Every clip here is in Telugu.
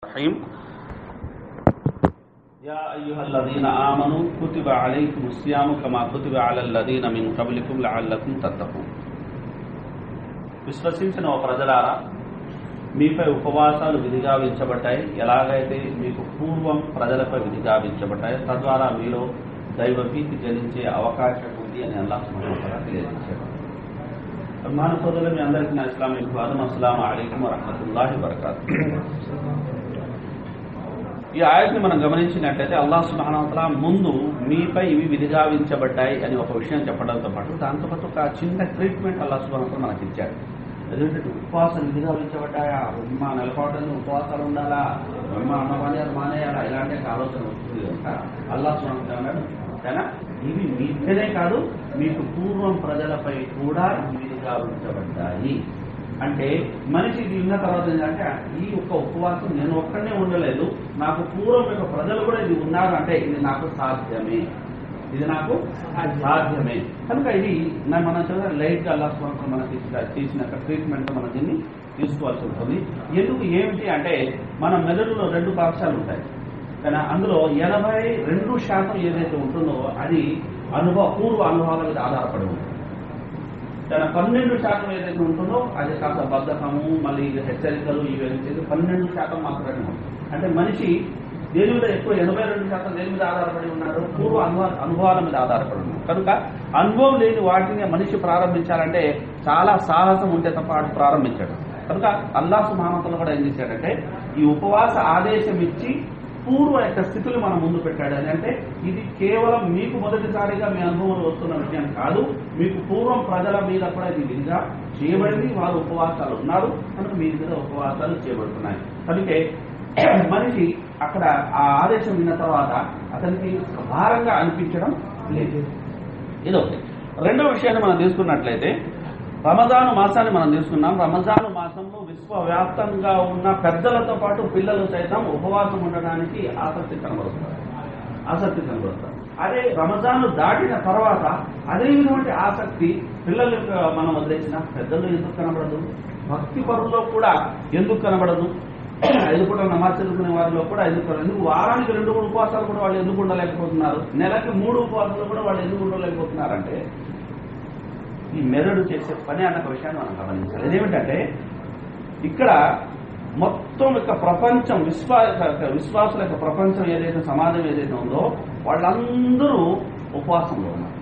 الرحيم يا أيها الذين آمنوا كتب عليكم الصيام كما كتب على الذين من قبلكم لعلكم تتقون విశ్వసించిన ఓ ప్రజలారా మీపై ఉపవాసాలు విధిగావించబడ్డాయి ఎలాగైతే మీకు పూర్వం ప్రజలపై విధిగావించబడ్డాయి తద్వారా మీలో దైవభీతి జనించే అవకాశం ఉంది అని అల్లా సుమహోతల తెలియజేశారు అభిమాన సోదరులు మీ అందరికీ నా ఇస్లామిక్ వాదం అస్సలం అలైకుం వరహమతుల్లాహి వరకాతు ఈ ఆయత్ని మనం గమనించినట్లయితే అల్లాహ్ సుబ్హానహువతఆలా ముందు మీపై ఇవి విధిగావించబడ్డాయి అని ఒక విషయం చెప్పడంతో పాటు దాంతో పాటు ఒక చిన్న ట్రీట్మెంట్ అల్లాహ్ సుబ్హానహువతఆలా మనకి ఇచ్చాడు ఎందుకంటే ఉపవాసం విధిగావించబడ్డాయా బ్రహ్మ నెలకోవడానికి ఉపవాసాలు ఉండాలా బ్రహ్మ అన్నమానేయాలి మానేయాలా ఇలాంటి ఒక ఆలోచన వస్తుంది కనుక అల్లాహ్ సుబ్హానహువతఆలా అన్నాడు కానీ ఇవి మీపైనే కాదు మీకు పూర్వం ప్రజలపై కూడా ఇవి విధిగావించబడ్డాయి అంటే మనిషి ఇది విన్న తర్వాత ఏంటంటే ఈ యొక్క ఉపవాసం నేను ఒక్కడనే ఉండలేదు నాకు పూర్వం యొక్క ప్రజలు కూడా ఇది ఉన్నారు అంటే ఇది నాకు సాధ్యమే ఇది నాకు సాధ్యమే కనుక ఇది నా- మనం చూడ లైట్ గా అల్లా స్వరంతో మనకి ఇచ్చిన- చేసిన ట్రీట్మెంట్ మనం దీన్ని తీసుకోవాల్సి ఉంటుంది ఎందుకు ఏమిటి అంటే మన మెదడులో రెండు పాఠశాలలు ఉంటాయి కానీ అందులో ఎనభై రెండు శాతం ఏదైతే ఉంటుందో అది అనుభవ పూర్వ అనుభవాల మీద ఆధారపడి ఉంటుంది తన పన్నెండు శాతం ఏదైతే ఉంటుందో అది కాస్త బద్ధకము మళ్ళీ ఇది హెచ్చరికలు ఇవన్నీ పన్నెండు శాతం మాత్రమే ఉంటుంది అంటే మనిషి దేని మీద ఎక్కువ ఎనభై రెండు శాతం దేని మీద ఆధారపడి ఉన్నాడు పూర్వ అనుభవ అనుభవాల మీద ఆధారపడి ఉన్నాడు కనుక అనుభవం లేని వాటిని మనిషి ప్రారంభించాలంటే చాలా సాహసం ఉంటే తప్ప వాడు ప్రారంభించాడు కనుక అల్లాహ్ సుమానతలు కూడా ఏం చేశాడంటే ఈ ఉపవాస ఆదేశం ఇచ్చి పూర్వ యొక్క స్థితులు మన ముందు పెట్టాడు అని అంటే ఇది కేవలం మీకు మొదటిసారిగా మీ అనుభవంలో వస్తున్న విషయం కాదు మీకు పూర్వం ప్రజల మీద కూడా ఇది విధిగా చేయబడింది వారు ఉపవాసాలు ఉన్నారు కనుక మీ మీద ఉపవాసాలు చేయబడుతున్నాయి అందుకే మనిషి అక్కడ ఆ ఆదేశం విన్న తర్వాత అతనికి భారంగా అనిపించడం లేదు ఇదొకటి రెండో విషయాన్ని మనం తీసుకున్నట్లయితే రమజాను మాసాన్ని మనం తీసుకున్నాం రమజాను మాసంలో విశ్వవ్యాప్తంగా ఉన్న పెద్దలతో పాటు పిల్లలు సైతం ఉపవాసం ఉండడానికి ఆసక్తి కనబడుతున్నారు ఆసక్తి కనబడుతారు అదే రమజాను దాటిన తర్వాత అదే విధమైన ఆసక్తి పిల్లలు మనం వదిలేసిన పెద్దలు ఎందుకు కనబడదు భక్తి పరుల్లో కూడా ఎందుకు కనబడదు ఐదు పూట నమాజ్ చదువుకునే వారిలో కూడా ఎందుకు కనబడదు? ఎందుకు వారానికి రెండు మూడు ఉపవాసాలు కూడా వాళ్ళు ఎందుకు ఉండలేకపోతున్నారు నెలకి మూడు ఉపవాసాలు కూడా వాళ్ళు ఎందుకు ఉండలేకపోతున్నారంటే ఈ మెదడు చేసే పని అన్న ఒక విషయాన్ని మనం గమనించాలి ఇదేమిటంటే ఇక్కడ మొత్తం యొక్క ప్రపంచం విశ్వా విశ్వాసుల యొక్క ప్రపంచం ఏదైతే సమాజం ఏదైతే ఉందో వాళ్ళందరూ ఉపవాసంలో ఉన్నారు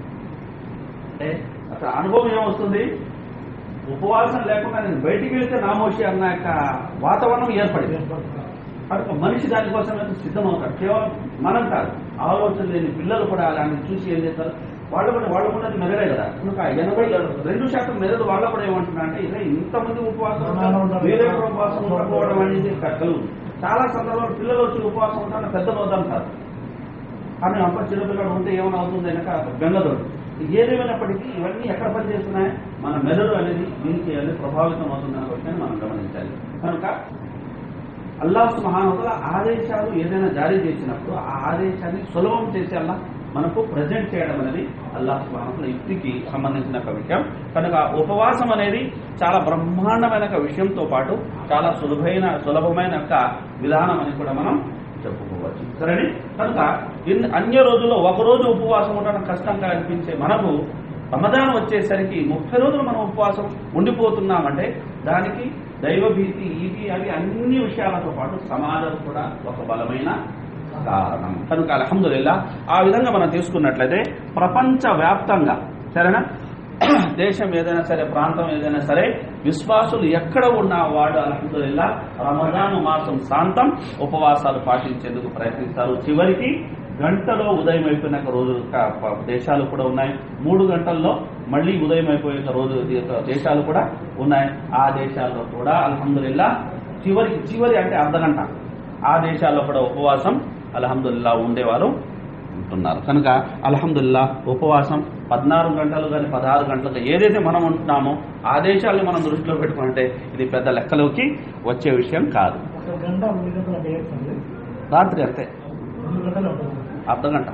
అంటే అసలు అనుభవం ఏమొస్తుంది ఉపవాసం లేకుండా నేను బయటికి వెళ్తే నామోషి అన్న యొక్క వాతావరణం ఏర్పడింది కనుక మనిషి దానికోసం అయితే సిద్ధమవుతాడు కేవలం మనం కాదు ఆలోచన లేని పిల్లలు కూడా అలాంటి చూసి ఏం చేస్తారు వాళ్ళు కూడా వాళ్ళు కూడా అది మెదడే కదా కనుక ఎనభై రెండు శాతం మెదడు వాళ్ళ కూడా ఏమంటున్నా అంటే ఇదే ఇంతమంది ఉపవాసం ఉంటారు, వేరే కూడా ఉపవాసం ఉండకపోవడం అనేది కలదు చాలా సందర్భాలు పిల్లలు వచ్చి ఉపవాసం ఉంటారని పెద్దలు వద్దంటారు కానీ అమ్మ చిన్నపిల్లడు ఉంటే ఏమైనా అవుతుంది కనుక బెంగదోడు ఏదేమైనప్పటికీ ఇవన్నీ ఎక్కడ పనిచేస్తున్నాయి మన మెదడు అనేది దీనికి అనేది ప్రభావితం అవుతుందన్న విషయాన్ని మనం గమనించాలి కనుక అల్లాహ్ మహానతుల ఆదేశాలు ఏదైనా జారీ చేసినప్పుడు ఆ ఆదేశాన్ని సులభం చేసి అల్లా మనకు ప్రజెంట్ చేయడం అనేది అల్లాహ్ మహానతుల యుక్తికి సంబంధించిన ఒక విషయం కనుక ఉపవాసం అనేది చాలా బ్రహ్మాండమైన ఒక విషయంతో పాటు చాలా సులభమైన సులభమైన ఒక విధానం అని కూడా మనం చెప్పుకోవచ్చు సరేనే కనుక ఇన్ అన్య రోజుల్లో ఒక రోజు ఉపవాసం ఉండడం కష్టంగా అనిపించే మనకు రమదానం వచ్చేసరికి ముప్పై రోజులు మనం ఉపవాసం ఉండిపోతున్నామంటే దానికి దైవభీతి ఇది అవి అన్ని విషయాలతో పాటు సమాజం కూడా ఒక బలమైన కారణం కనుక అల్హమ్దుల్లా ఆ విధంగా మనం తీసుకున్నట్లయితే ప్రపంచ వ్యాప్తంగా సరేనా దేశం ఏదైనా సరే ప్రాంతం ఏదైనా సరే విశ్వాసులు ఎక్కడ ఉన్నా వాడు అల్హమ్దుల్లా రమజాను మాసం శాంతం ఉపవాసాలు పాటించేందుకు ప్రయత్నిస్తారు చివరికి గంటలో ఉదయం అయిపోయిన రోజు దేశాలు కూడా ఉన్నాయి మూడు గంటల్లో మళ్ళీ ఉదయం అయిపోయిన రోజు దేశాలు కూడా ఉన్నాయి ఆ దేశాల్లో కూడా అల్హమ్దుల్లా చివరి చివరి అంటే అర్ధ గంట ఆ దేశాల్లో కూడా ఉపవాసం అల్హమ్దుల్లా ఉండేవారు ఉంటున్నారు కనుక అల్హమ్దుల్లా ఉపవాసం పద్నాలుగు గంటలు కానీ పదహారు గంటలు ఏదైతే మనం ఉంటున్నామో ఆ దేశాలను మనం దృష్టిలో పెట్టుకుంటే ఇది పెద్ద లెక్కలోకి వచ్చే విషయం కాదు ఒక గంట మూడు గంటల డేట్స్ అండి రాత్రి అంతే రెండు గంటలు ఉంటుంది అర్ధ గంట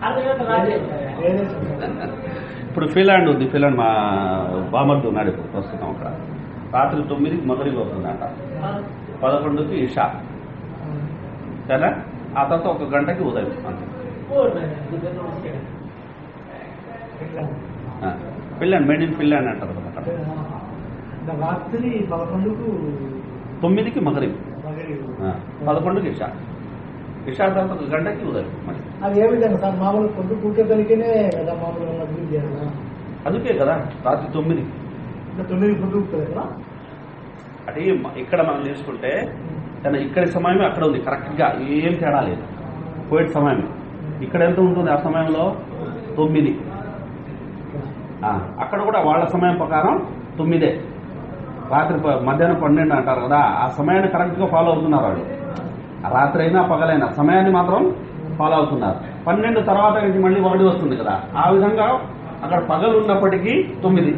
ఏ దేశం సార్? ఇప్పుడు ఫిన్లాండ్ ఉంది ఫిన్లాండ్ మా బామర్ది ఉన్నాడు ఇప్పుడు ప్రస్తుతం అక్కడ రాత్రి తొమ్మిదికి మొదటి అవుతుందంట పదకొండుకి ఇషా సరేనా ఆ తర్వాత ఒక గంటకి ఉదయం అంతే ఆ, పిల్లని మేడిన్ పిల్లని అంటారు కదా అక్కడ. అంటే రాత్రి పదకొండుకు తొమ్మిదికి మగరిబ్ మగరి ఆ, పదకొండుకి ఇషా ఇషా తర్వాత ఒక గంటకి ఉదయం మరి అది ఏ విధంగా సార్ మామూలు పొద్దు కూకేతనికినే కదా మామూలుగా మగ్గులు చేయాలా అందుకే కదా రాత్రి తొమ్మిది అంటే తొమ్మిది పొద్దు కూకుతుంది కదా అంటే మ- ఇక్కడ మనం తీసుకుంటే తన ఇక్కడి సమయమే అక్కడ ఉంది కరెక్ట్ గా ఏం తేడా లేదు కోవిడ్ సమయం ఇక్కడ ఎంత ఉంటుంది ఆ సమయంలో తొమ్మిది ఆ, అక్కడ కూడా వాళ్ళ సమయం ప్రకారం తొమ్మిదే రాత్రి ప- మధ్యాహ్నం పన్నెండు అంటారు కదా ఆ సమయాన్ని కరెక్ట్ గా ఫాలో అవుతున్నారు వాళ్ళు ఆ రాత్రి అయినా పగలైనా సమయాన్ని మాత్రం ఫాలో అవుతున్నారు పన్నెండు తర్వాత నుంచి మళ్ళీ ఒకటి వస్తుంది కదా ఆ విధంగా అక్కడ పగలు ఉన్నప్పటికీ తొమ్మిది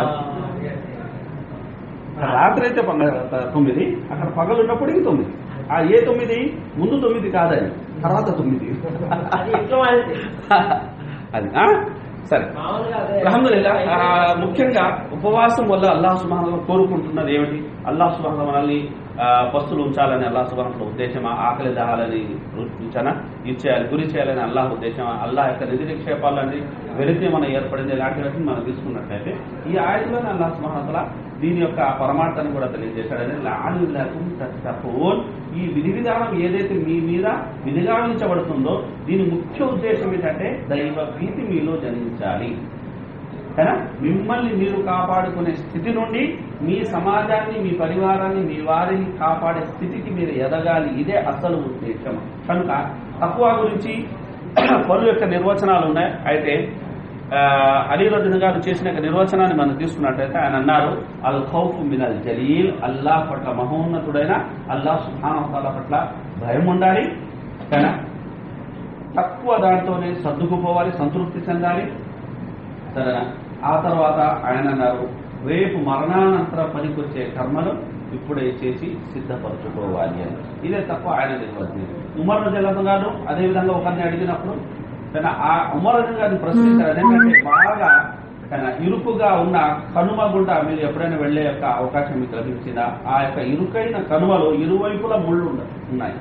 అక్కడ రాత్రి అయితే పగ- తొమ్మిది అక్కడ పగలు ఉన్నప్పటికీ తొమ్మిది ఆ ఏ తొమ్మిది ముందు తొమ్మిది కాదని తర్వాత తొమ్మిది అది ఎక్కువ వాళ్ళది. అది ఆ? సరే మామూలుగా అదే. అల్హమ్దులిల్లా ఆ, ముఖ్యంగా ఉపవాసం వల్ల అల్లాహ్ సుబాహంలో కోరుకుంటున్నది ఏమిటి అల్లాహ్ సుబాహం మనల్ని ఆ, పస్తులు ఉంచాలని అల్లాహ్ సుబాహంలో ఉద్దేశమా ఆకలి దాహాలని ఉంచానా ఇచ్చేయాలి గురి చేయాలని అల్లాహ్ ఉద్దేశమా అల్లాహ్ యొక్క నిధి నిక్షేపాలని వెలితే మనం ఏర్పడింది ఇలాంటివన్నీ మనం తీసుకున్నట్లయితే ఈ ఆయనలోనే అల్లాహ్ సుబాహతల దీని యొక్క పరమార్థాన్ని కూడా తెలియజేశాడని లాలిల్లాకుం తత్తఖూన్ ఈ విధి విధానం ఏదైతే మీ మీద విధిగావించబడుతుందో దీని ముఖ్య ఉద్దేశం ఏంటంటే దైవ భీతి మీలో జనించాలి కదా మిమ్మల్ని మీరు కాపాడుకునే స్థితి నుండి మీ సమాజాన్ని మీ పరివారాన్ని మీ వారిని కాపాడే స్థితికి మీరు ఎదగాలి ఇదే అసలు ఉద్దేశం కనుక తక్కువ గురించి పలు యొక్క నిర్వచనాలు ఉన్నాయి అయితే ఆ, అలీ రజన్ గారు చేసిన యొక్క నిర్వచనాన్ని మనం తీసుకున్నట్టయితే ఆయన అన్నారు అల్ ఖౌఫ్ మినల్ జలీల్ అల్లాహ్ పట్ల మహోన్నతుడైన అల్లాహ్ సుహాన పట్ల భయం ఉండాలి కదా తక్కువ దాంట్లోనే సర్దుకుపోవాలి సంతృప్తి చెందాలి సరేనా ఆ తర్వాత ఆయన అన్నారు రేపు మరణానంతర పనికొచ్చే కర్మలు ఇప్పుడే చేసి సిద్ధపరచుకోవాలి అని ఇదే తప్ప ఆయన నిర్వచనం ఉమర్ రజల్లాహు గారు అదే విధంగా ఒకరిని అడిగినప్పుడు తన ఆ ఉమర్ రజల్ గారిని ప్రశ్నించారు అదేంటంటే బాగా తన ఇరుకుగా ఉన్న కనుమ గుండా మీరు ఎప్పుడైనా వెళ్లే యొక్క అవకాశం మీకు లభించిందా ఆ యొక్క ఇరుకైన కనుమలో ఇరువైపులా ముళ్ళు ఉన్న- ఉన్నాయి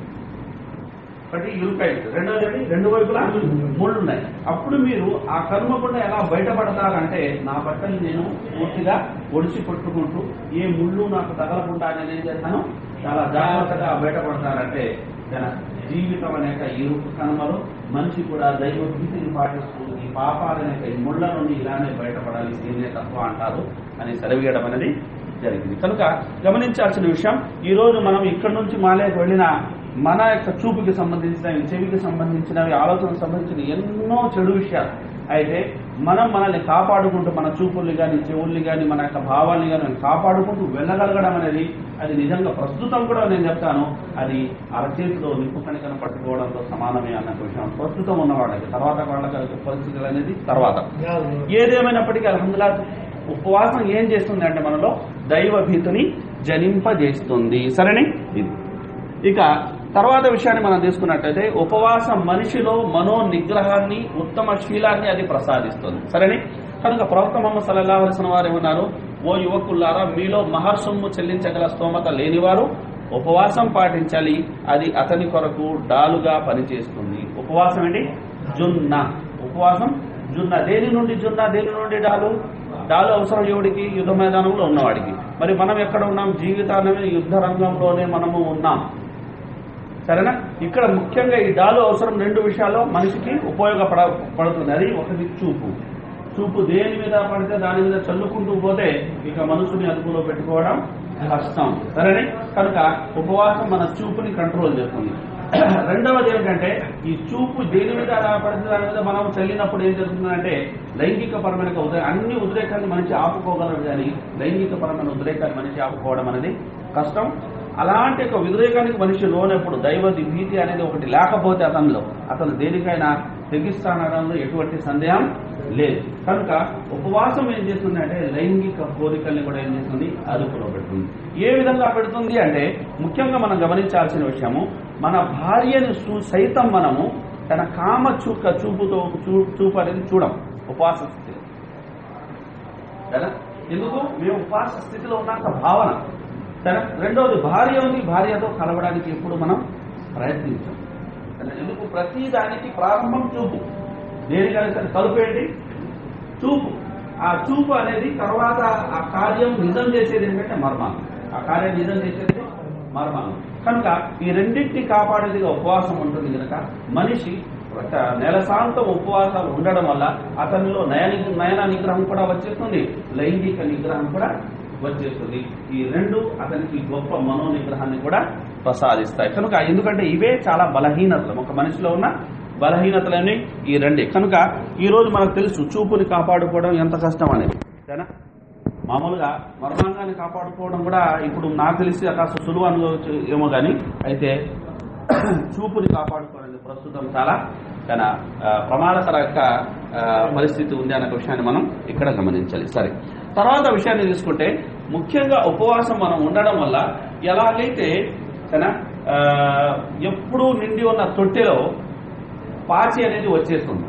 ఒకటి ఇరుకైంది రెండోది రెండు వైపులా ముళ్ళు ఉన్నాయి అప్పుడు మీరు ఆ కర్మ గుండా ఎలా బయటపడతారంటే నా బట్టలు నేను పూర్తిగా ఒడిచి పట్టుకుంటూ ఏ ముళ్ళు నాకు తగలకుండా నేను ఏం చేస్తాను చాలా జాగ్రత్తగా బయటపడతారంటే తన జీవితం అనేక ఇరుకు కనుమలు మనిషి కూడా దైవ భీతిని పాటిస్తూ ఈ పాపాలనేక ఈ ముళ్ళ నుండి ఇలానే బయటపడాలి దీన్నే తక్కువ అంటారు అని సెలవీయడం అనేది జరిగింది కనుక గమనించాల్సిన విషయం ఈ రోజు మనం ఇక్కడి నుంచి మాలేకు వెళ్ళిన మన యొక్క చూపుకి సంబంధించినవి చెవికి సంబంధించినవి ఆలోచనకు సంబంధించిన ఎన్నో చెడు విషయాలు అయితే మనం మనల్ని కాపాడుకుంటూ మన చూపుల్ని కానీ చెవుల్ని కానీ మన యొక్క భావాల్ని కానీ కాపాడుకుంటూ వెళ్ళగలగడం అనేది అది నిజంగా ప్రస్తుతం కూడా నేను చెప్తాను అది అరచేతిలో నిప్పు కణికను పట్టుకోవడంతో సమానమే అన్న విషయం ప్రస్తుతం ఉన్నవాళ్ళకి తర్వాత వాళ్ళకి పరిస్థితులు అనేది తర్వాత ఏదేమైనప్పటికీ అల్హమ్దుల్లా ఉపవాసం ఏం చేస్తుంది అంటే మనలో దైవ భీతిని జనింపజేస్తుంది సరేనే ఇది ఇక తర్వాత విషయాన్ని మనం తీసుకున్నట్టయితే ఉపవాసం మనిషిలో మనో నిగ్రహాన్ని ఉత్తమ శీలాన్ని అది ప్రసాదిస్తుంది సరేనే కనుక ప్రవక్త మొహమ్మద్ సల్లల్లాహు అలైహి వసల్లం వారు ఏమన్నారు ఓ యువకుల్లారా మీలో మహర్సొమ్ము చెల్లించగల స్తోమత లేనివారు ఉపవాసం పాటించాలి అది అతని కొరకు డాలుగా పనిచేస్తుంది ఉపవాసం ఏంటి జున్న ఉపవాసం జున్న దేని నుండి జున్న దేని నుండి డాలు డాలు అవసరం ఎవడికి యుద్ధ మైదానంలో ఉన్నవాడికి మరి మనం ఎక్కడ ఉన్నాం జీవితాన్ని యుద్ధ రంగంలోనే మనము ఉన్నాం సరేనా ఇక్కడ ముఖ్యంగా ఈ డాలు అవసరం రెండు విషయాల్లో మనిషికి ఉపయోగపడ పడుతుంది అది ఒకటి చూపు చూపు దేని మీద పడితే దాని మీద చల్లుకుంటూ పోతే ఇక మనసుని అదుపులో పెట్టుకోవడం కష్టం సరేనే కనుక ఉపవాసం మన చూపుని కంట్రోల్ చేస్తుంది రెండవది ఏంటంటే ఈ చూపు దేని మీద అలా పడితే దాని మీద మనం చల్లినప్పుడు ఏం జరుగుతుందంటే లైంగిక పరమైన ఉద్రేక అన్ని ఉద్రేకాన్ని మనిషి ఆపుకోగలరు కానీ లైంగిక పరమైన ఉద్రేకాన్ని మనిషి ఆపుకోవడం అనేది కష్టం అలాంటి ఒక ఉద్రేకానికి మనిషి లోనప్పుడు దైవ భీతి అనేది ఒకటి లేకపోతే అతనిలో అతను దేనికైనా తెగిస్తానడంలో ఎటువంటి సందేహం లేదు కనుక ఉపవాసం ఏం చేస్తుంది అంటే లైంగిక కోరికల్ని కూడా ఏం చేస్తుంది అదుపులో పెడుతుంది ఏ విధంగా పెడుతుంది అంటే ముఖ్యంగా మనం గమనించాల్సిన విషయము మన భార్యను చూ- సైతం మనము తన కామ చూక చూపుతో చూ- చూపు అనేది చూడం ఉపవాస స్థితిలో కదా ఎందుకు మేము ఉపవాస స్థితిలో ఉన్నాక భావన సరే రెండవది భార్య ఉంది భార్యతో కలవడానికి ఎప్పుడు మనం ప్రయత్నించాం కానీ ఎందుకు ప్రతి దానికి ప్రారంభం చూపు దేనికైనా సరే తలుపేంటి చూపు ఆ చూపు అనేది తర్వాత ఆ కార్యం నిజం చేసేది ఏంటంటే మర్మానం ఆ కార్యం నిజం చేసేది మర్మానం కనుక ఈ రెండింటిని కాపాడేదిగా ఉపవాసం ఉంటుంది కనుక మనిషి ఒక నెలసాంతం ఉపవాసాలు ఉండడం వల్ల అతనిలో నయన నయన నిగ్రహం కూడా వచ్చేస్తుంది లైంగిక నిగ్రహం కూడా వచ్చేస్తుంది ఈ రెండు అతనికి గొప్ప మనో నిగ్రహాన్ని కూడా ప్రసాదిస్తాయి కనుక ఎందుకంటే ఇవే చాలా బలహీనతలు ఒక మనిషిలో ఉన్న బలహీనతలన్నీ ఈ రెండే కనుక ఈ రోజు మనకు తెలుసు చూపుని కాపాడుకోవడం ఎంత కష్టం అనేది సరేనా మామూలుగా మర్మాంగాన్ని కాపాడుకోవడం కూడా ఇప్పుడు నాకు తెలిసి కాస్త సులువు అనుకోవచ్చు ఏమో కానీ అయితే చూపుని కాపాడుకోవడం ప్రస్తుతం చాలా చాలా ఆ, ప్రమాదకర యొక్క ఆ, పరిస్థితి ఉంది అనే విషయాన్ని మనం ఇక్కడ గమనించాలి సరే తర్వాత విషయాన్ని తీసుకుంటే ముఖ్యంగా ఉపవాసం మనం ఉండడం వల్ల ఎలాగైతే సరేనా ఆ, ఎప్పుడూ నిండి ఉన్న తొట్టెలో పాచి అనేది వచ్చేస్తుంది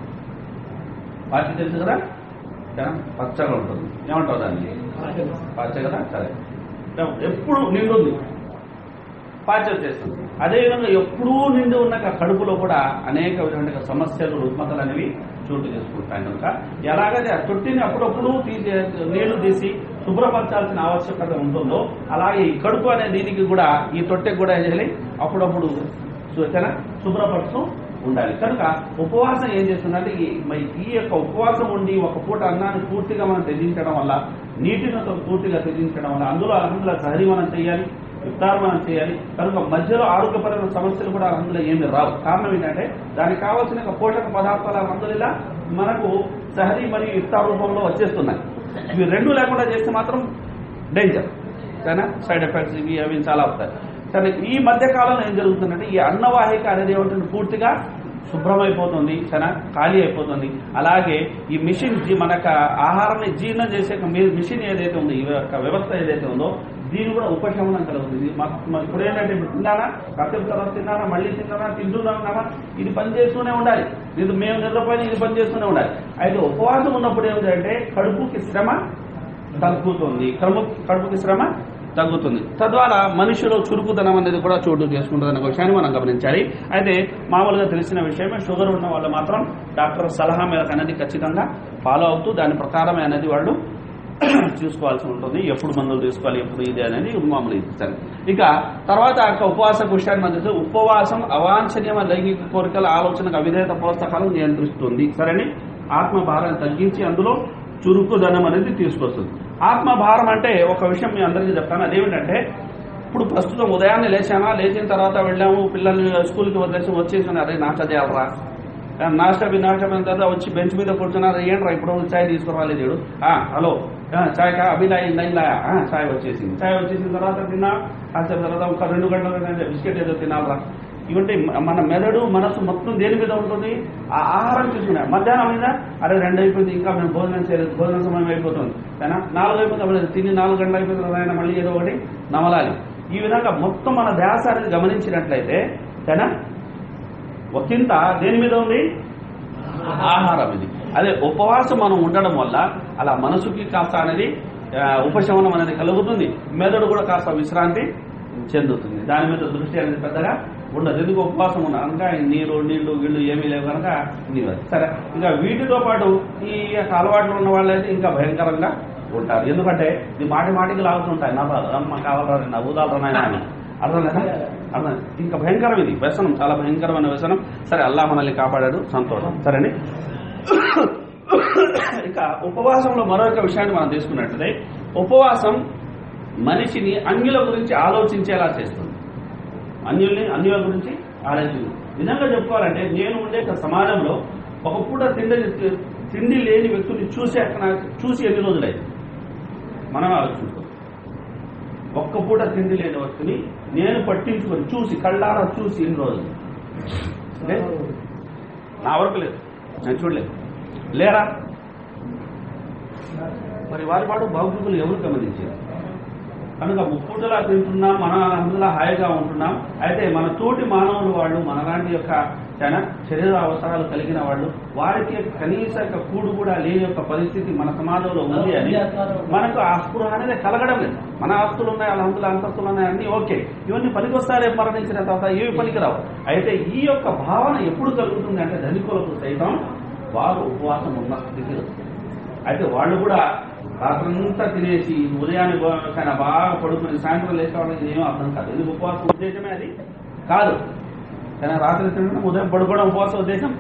పాచి తెలుసు కదా సరేనా? పచ్చగా ఉంటుంది ఏమంటావు దాన్ని పాచ కదా సరే ఎప్పుడు నిండుంది పాచ వచ్చేస్తుంది అదేవిధంగా ఎప్పుడూ నిండి ఉన్న క- కడుపులో కూడా అనేక విధమైన సమస్యలు రుగ్మతలు అనేవి చోటు చేసుకుంటాయి కనుక ఎలాగైతే ఆ తొట్టిని అప్పుడప్పుడు తీసే నీళ్లు తీసి శుభ్రపరచాల్సిన ఆవశ్యకత ఉంటుందో అలాగే ఈ కడుపు అనే దీనికి కూడా ఈ తొట్టెకి కూడా ఏం చేయాలి అప్పుడప్పుడు సూచన శుభ్రపరుస్తూ ఉండాలి కనుక ఉపవాసం ఏం చేస్తుందంటే ఈ మరి ఈ యొక్క ఉపవాసం ఉండి ఒక పూట అన్నాన్ని పూర్తిగా మనం త్యజించడం వల్ల నీటిని పూర్తిగా త్యజించడం వల్ల అందులో అందులో సహరి మనం చేయాలి ఇఫ్తార్ మనం చేయాలి కనుక మధ్యలో ఆరోగ్యపరమైన సమస్యలు కూడా అందులో ఏమి రావు కారణం ఏంటంటే దానికి కావాల్సిన ఒక పోషక పదార్థాలు అందులో మనకు సహరి మరియు ఇఫ్తార్ రూపంలో వచ్చేస్తున్నాయి ఇవి రెండు లేకుండా చేస్తే మాత్రం డేంజర్ కానీ సైడ్ ఎఫెక్ట్స్ ఇవి అవి చాలా వస్తాయి కానీ ఈ మధ్య కాలంలో ఏం జరుగుతుందంటే ఈ అన్నవాహిక అనేది ఏమిటంటే పూర్తిగా శుభ్రమైపోతుంది చాలా ఖాళీ అయిపోతుంది అలాగే ఈ మిషన్ జీ- మన యొక్క ఆహారాన్ని జీర్ణం చేసే ఒక మీ- మిషన్ ఏదైతే ఉందో ఈ యొక్క వ్యవస్థ ఏదైతే ఉందో దీని కూడా ఉపశమనం కలుగుతుంది ఇది మాకు మాకు ఇప్పుడు ఏంటంటే ఇప్పుడు తిన్నానా కాసేపు తర్వాత తిన్నానా మళ్ళీ తిన్నానా తింటున్నానా ఇది పని చేస్తూనే ఉండాలి ఇది మేము నిద్రపోయిన ఇది పని చేస్తూనే ఉండాలి అయితే ఉపవాసం ఉన్నప్పుడు ఏమిటంటే కడుపుకి శ్రమ తగ్గుతుంది కడుపు కడుపుకి శ్రమ తగ్గుతుంది తద్వారా మనిషిలో చురుకుదనం అనేది కూడా చోటు చేసుకుంటుంది అనే విషయాన్ని మనం గమనించాలి అయితే మామూలుగా తెలిసిన విషయమే షుగర్ ఉన్న వాళ్ళు మాత్రం డాక్టర్ సలహా మేరకు అనేది ఖచ్చితంగా ఫాలో అవుతూ దాని ప్రకారమే అనేది వాళ్ళు చూసుకోవాల్సి ఉంటుంది ఎప్పుడు మందులు తీసుకోవాలి ఎప్పుడు ఇది అనేది మామూలు ఇస్తారు ఇక తర్వాత ఆ యొక్క ఉపవాస విషయాన్ని మనం చూస్తే ఉపవాసం అవాంఛనీయమైన లైంగిక కోరికల ఆలోచనకు అవిధేయత ప్రోత్సాహాలను నియంత్రిస్తుంది సరేని ఆత్మ భారాన్ని తగ్గించి అందులో చురుకుదనం అనేది తీసుకొస్తుంది ఆత్మ భారం అంటే ఒక విషయం మీ అందరికీ చెప్తాను అదేమిటంటే ఇప్పుడు ప్రస్తుతం ఉదయాన్నే లేచామా లేచిన తర్వాత వెళ్ళాము పిల్లల్ని స్కూల్కి వదిలేసి వచ్చేసాను అరే నా చదివాలరా నాశ వినాశమైన తర్వాత వచ్చి బెంచ్ మీద కూర్చున్నారు ఏంట్రా ఇప్పుడు చాయ్ తీసుకురాలేదు వీడు. ఆ హలో ఆ, చాయ్ కా అభిలా అయిందా చాయ్ వచ్చేసింది చాయ్ వచ్చేసిన తర్వాత తిన్నా కాసేపు తర్వాత ఒక రెండు గంటల బిస్కెట్ ఏదో తినాలరా ఇవంటే మన మెదడు మనసు మొత్తం దేని మీద ఉంటుంది ఆ ఆహారం తీసుకున్నా మధ్యాహ్నం మీద అరే రెండు అయిపోయింది ఇంకా మేము భోజనం చేయలేదు భోజన సమయం అయిపోతుంది అయినా నాలుగు అయిపోతుంది అప్పుడు తిని నాలుగు గంటలు అయిపోతుంది ఆయన మళ్ళీ ఏదో ఒకటి నమలాలి ఈ విధంగా మొత్తం మన ధ్యాస అనేది గమనించినట్లయితే సరేనా ఒకంత దేని మీద ఉంది ఆహారం ఇది అదే ఉపవాసం మనం ఉండడం వల్ల అలా మనసుకి కాస్త అనేది ఆ, ఉపశమనం అనేది కలుగుతుంది మెదడు కూడా కాస్త విశ్రాంతి చెందుతుంది దాని మీద దృష్టి అనేది పెద్దగా ఉండదు ఎందుకు ఉపవాసం ఉన్న కనుక ఈ నీరు నీళ్లు గిళ్ళు ఏమీ లేవు కనుక నీరు సరే ఇంకా వీటితో పాటు ఈ యొక్క అలవాట్లు ఉన్న వాళ్ళైతే ఇంకా భయంకరంగా ఉంటారు ఎందుకంటే ఇది మాటి మాటికి లాగుతుంటాయి నవ్వాలి అమ్మ కావాలరా నవ్వుదాలరా నాయన అని అర్థం కదా అర్థం ఇంకా భయంకరం ఇది వ్యసనం చాలా భయంకరమైన వ్యసనం సరే అల్లా మనల్ని కాపాడాడు సంతోషం సరేని ఇక ఉపవాసంలో మరొక విషయాన్ని మనం తీసుకున్నట్లయితే ఉపవాసం మనిషిని అన్యుల గురించి ఆలోచించేలా చేస్తుంది అన్యుల్ని అన్యుల గురించి ఆలోచించింది నిజంగా చెప్పుకోవాలంటే నేను ఉండే ఒక సమాజంలో ఒక పూట తిండి తిండి లేని వ్యక్తుల్ని చూసి అక్కడ చూసి ఎన్ని రోజులైంది మనం ఆలోచించుకో ఒక్క పూట తిండి లేని వ్యక్తిని నేను పట్టించుకొని చూసి కళ్ళారా చూసి ఎన్ని రోజులు అంటే నా వరకు లేదు నేను చూడలేదు లేరా మరి వారి పాటు భౌతికులు ఎవరు గమనించారు కనుక ముప్పూటలా తింటున్నాం మన అందులో హాయిగా ఉంటున్నాం అయితే మన తోటి మానవులు వాళ్ళు మనలాంటి యొక్క చాలా శరీర అవసరాలు కలిగిన వాళ్ళు వారికి కనీస యొక్క కూడు కూడా లేని యొక్క పరిస్థితి మన సమాజంలో ఉంది అని మనకు ఆ స్పృహ అనేది కలగడం లేదు మన ఆస్తులు ఉన్నాయి అలా అంతస్తులు ఉన్నాయి అన్ని ఓకే ఇవన్నీ పనికొస్తారే మరణించిన తర్వాత ఏవి పనికిరావు అయితే ఈ యొక్క భావన ఎప్పుడు కలుగుతుంది అంటే ధనికులకు సైతం వారు ఉపవాసం ఉన్న స్థితికి వస్తుంది అయితే వాళ్ళు కూడా రాత్రంతా తినేసి ఉదయాన్నే బా- కానీ బాగా పడుకుని సాయంత్రం లేచే వాళ్ళకి ఏమీ అర్థం కాదు ఎందుకు ఉపవాసం ఉద్దేశమే అది కాదు కానీ రాత్రి తినడం ఉదయం పడుకోవడం ఉపవాస ఉద్దేశం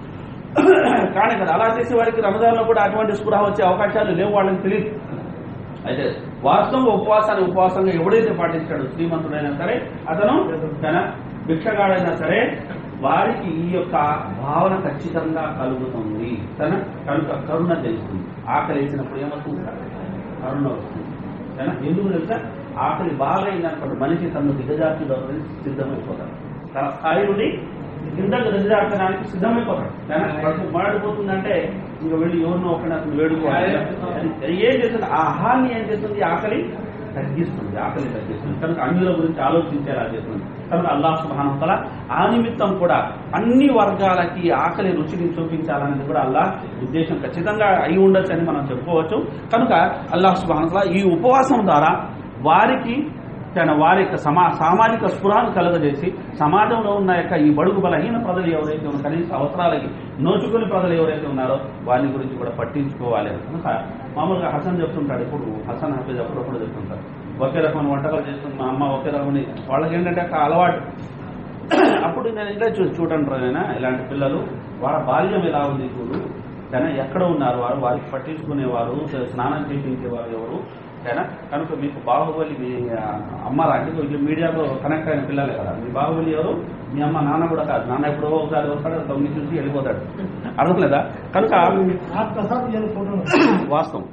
కానీ కదా అలా చేసే వారికి రమదాన్లో కూడా అటువంటి స్పృహ వచ్చే అవకాశాలు లేవు వాళ్ళకి తెలియదు అయితే వాస్తవంగా ఉపవాసాన్ని ఉపవాసంగా ఎవడైతే పాటిస్తాడో శ్రీమంతుడైనా సరే అతను తన భిక్షగాడైనా సరే వారికి ఈ యొక్క భావన ఖచ్చితంగా కలుగుతుంది తన కనుక కరుణ తెలుస్తుంది ఆకలి వేసినప్పుడు ఏమవుతుంది కరుణ వస్తుంది కదా ఎందుకు తెలుసా ఆకలి బాగా అయిందనుకోండి మనిషి తను దిగజార్చుడు సిద్ధమైపోతాడు తన స్థాయి నుండి కిందకు దిగజార్చడానికి సిద్ధమైపోతాడు కానీ కడుపు మాడిపోతుందంటే ఇంకా వెళ్ళి ఎవరినో ఒకరిని అతను వేడుకోవాలి అది ఏం చేస్తుంది ఆ ఆహాన్ని ఏం చేస్తుంది ఆకలి తగ్గిస్తుంది ఆకలి తగ్గిస్తుంది కనుక అన్యుల గురించి ఆలోచించేలా చేస్తుంది కనుక అల్లాహ్ సుబ్హానహు వతఆలా ఆ నిమిత్తం కూడా అన్ని వర్గాలకి ఆకలి రుచిని చూపించాలనేది కూడా అల్లాహ్ ఉద్దేశం ఖచ్చితంగా అయి ఉండొచ్చు అని మనం చెప్పుకోవచ్చు కనుక అల్లాహ్ సుబ్హానహు వతఆలా ఈ ఉపవాసం ద్వారా వారికి తన వారి యొక్క సమా సామాజిక స్ఫురాన్ని కలుగజేసి సమాజంలో ఉన్న యొక్క ఈ బడుగు బలహీన ప్రజలు ఎవరైతే ఉన్నారో కనీస అవసరాలకి నోచుకుని ప్రజలు ఎవరైతే ఉన్నారో వారిని గురించి కూడా పట్టించుకోవాలి అని కనుక మామూలుగా హసన్ చెప్తుంటాడు ఇప్పుడు హసన్ హఫీజ్ అప్పుడప్పుడు చెప్తుంటారు ఒకే రకమైన వంటకాలు చేస్తుంది మా అమ్మ ఒకే రకమైన వాళ్ళకి ఏంటంటే ఒక అలవాటు అప్పుడు నేను ఇలా చూ చూడండి నేను ఇలాంటి పిల్లలు వాళ్ళ బాల్యం ఎలా ఉంది చూడు కానీ ఎక్కడ ఉన్నారు వారు వారికి పట్టించుకునేవారు స్నానం చేయించేవారు ఎవరు ఓకేనా కనుక మీకు బాహుబలి మీ ఆ, అమ్మ లాంటి కొంచెం మీడియాలో కనెక్ట్ అయిన పిల్లలే కదా మీ బాహుబలి ఎవరు మీ అమ్మ నాన్న కూడా కాదు నాన్న ఎప్పుడో ఒకసారి వస్తాడు తొమ్మిది చూసి వెళ్ళిపోతాడు అర్థం లేదా కనుక आपका सब ये फोटो వాస్తవం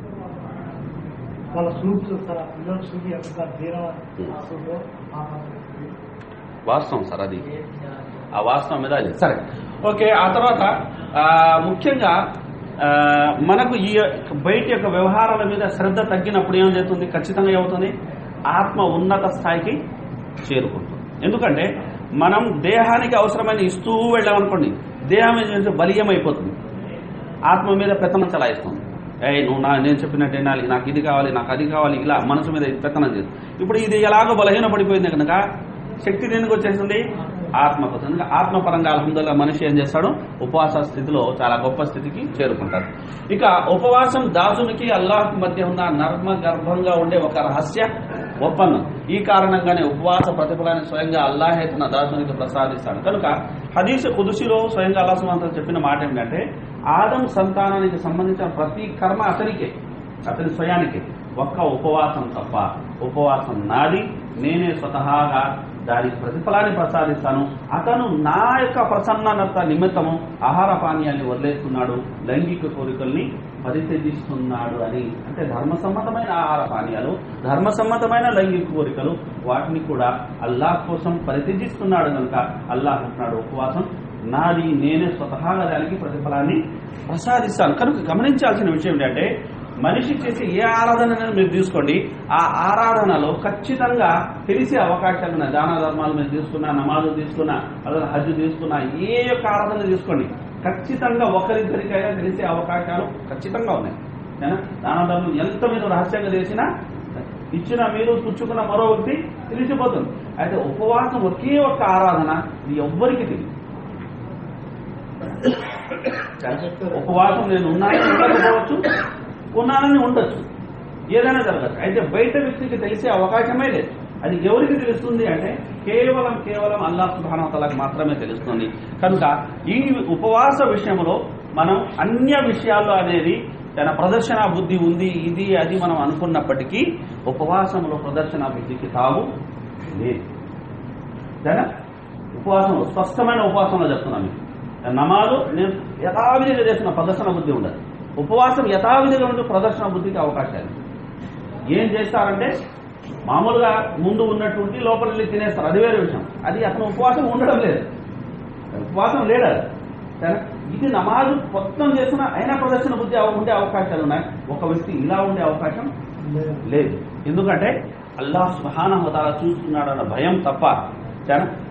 వాళ్ళ సూట్ చూస్తారా పిల్లలు చూపి అక్కడ తీరం ఆ సూట్ వాస్తవం సార్ అది ఆ వాస్తవం మీద అది సరే ఓకే ఆ తర్వాత ఆ, ముఖ్యంగా ఆ, మనకు ఈ బయట యొక్క వ్యవహారాల మీద శ్రద్ధ తగ్గినప్పుడు ఏం చేస్తుంది ఖచ్చితంగా ఏమవుతుంది ఆత్మ ఉన్నత స్థాయికి చేరుకుంటుంది ఎందుకంటే మనం దేహానికి అవసరమైన ఇస్తూ వెళ్ళామనుకోండి దేహం ఏం చేస్తే బలీయం అయిపోతుంది ఆత్మ మీద పెత్తనం చలాయిస్తుంది ఏ నువ్వు నా నేను చెప్పినట్టు వినాలి నాకు ఇది కావాలి నాకు అది కావాలి ఇలా మనసు మీద పెత్తనం చేస్తుంది ఇప్పుడు ఇది ఎలాగో బలహీన పడిపోయింది కనుక శక్తి దేనికి వచ్చేసింది ఆత్మకు వస్తుంది. కనుక ఆత్మపరంగా అల్హమ్దుల్లా మనిషి ఏం చేస్తాడు ఉపవాస స్థితిలో చాలా గొప్ప స్థితికి చేరుకుంటాడు ఇక ఉపవాసం దాసునికి అల్లాహ్ మధ్య ఉన్న నర్మ గర్భంగా ఉండే ఒక రహస్య ఒప్పందం ఈ కారణంగానే ఉపవాస ప్రతిఫలాన్ని స్వయంగా అల్లాహే తన దాసునికి ప్రసాదిస్తాడు కనుక హదీస్ కుదుసిలో స్వయంగా అల్లాహ్ సుమంతం చెప్పిన మాట ఏంటంటే ఆదం సంతానానికి సంబంధించిన ప్రతి కర్మ అతనికే అతని స్వయానికి ఒక్క ఉపవాసం తప్ప ఉపవాసం నాది నేనే స్వతహాగా దానికి ప్రతిఫలాన్ని ప్రసాదిస్తాను అతను నా యొక్క ప్రసన్నత నిమిత్తము ఆహార పానీయాన్ని వదిలేస్తున్నాడు లైంగిక కోరికల్ని పరిత్యజిస్తున్నాడు అని అంటే ధర్మసమ్మతమైన ఆహార పానీయాలు ధర్మసమ్మతమైన లైంగిక కోరికలు వాటిని కూడా అల్లాహ్ కోసం పరిత్యజిస్తున్నాడు కనుక అల్లాహ్ అంటున్నాడు ఉపవాసం నాది నేనే స్వతహాగా దానికి ప్రతిఫలాన్ని ప్రసాదిస్తాను కనుక గమనించాల్సిన విషయం ఏంటంటే మనిషి చేసే ఏ ఆరాధన మీరు తీసుకోండి ఆ ఆరాధనలో ఖచ్చితంగా తెలిసే అవకాశాలు ఉన్నాయి దాన ధర్మాలు మీరు తీసుకున్నా నమాజు తీసుకున్నా అదే హజ్ తీసుకున్నా ఏ యొక్క ఆరాధన తీసుకోండి ఖచ్చితంగా ఒకరిద్దరికైనా తెలిసే అవకాశాలు ఖచ్చితంగా ఉన్నాయి ఏనా? దాన ధర్మం ఎంత మీరు రహస్యంగా చేసినా ఇచ్చిన మీరు పుచ్చుకున్న మరో వ్యక్తి తెలిసిపోతుంది అయితే ఉపవాసం ఒకే ఒక్క ఆరాధన ఇది ఎవ్వరికి తెలియదు ఉపవాసం నేను ఉన్నానని ఉండకపోవచ్చు ఉన్నానని ఉండొచ్చు ఏదైనా జరగచ్చు అయితే బయట వ్యక్తికి తెలిసే అవకాశమే లేదు అది ఎవరికి తెలుస్తుంది అంటే కేవలం కేవలం అల్లాహ్ సుబానతలకు మాత్రమే తెలుస్తుంది కనుక ఈ ఉపవాస విషయంలో మనం అన్య విషయాల్లో అనేది తన ప్రదర్శన బుద్ధి ఉంది ఇది అది మనం అనుకున్నప్పటికీ ఉపవాసంలో ప్రదర్శన బుద్ధికి తావు లేదు సరేనా ఉపవాసంలో స్పష్టమైన ఉపవాసంలో చెప్తున్నాను మీకు నమాజు నేను యథావిధిగా చేసిన ప్రదర్శన బుద్ధి ఉండదు ఉపవాసం యథావిధిగా ఉండే ప్రదర్శన బుద్ధికి అవకాశాలు ఏం చేస్తారంటే మామూలుగా ముందు ఉన్నటువంటి లోపల వెళ్ళి తినేస్తారు అది వేరే విషయం అది అతను ఉపవాసం ఉండడం లేదు ఉపవాసం లేడు అది. సరేనా? ఇది నమాజు మొత్తం చేసిన అయినా ప్రదర్శన బుద్ధి అవ- ఉండే అవకాశాలు ఉన్నాయి ఒక వ్యక్తి ఇలా ఉండే అవకాశం లేదు ఎందుకంటే అల్లాహ్ సుహాన హోదాలా చూస్తున్నాడు అన్న భయం తప్ప సరేనా?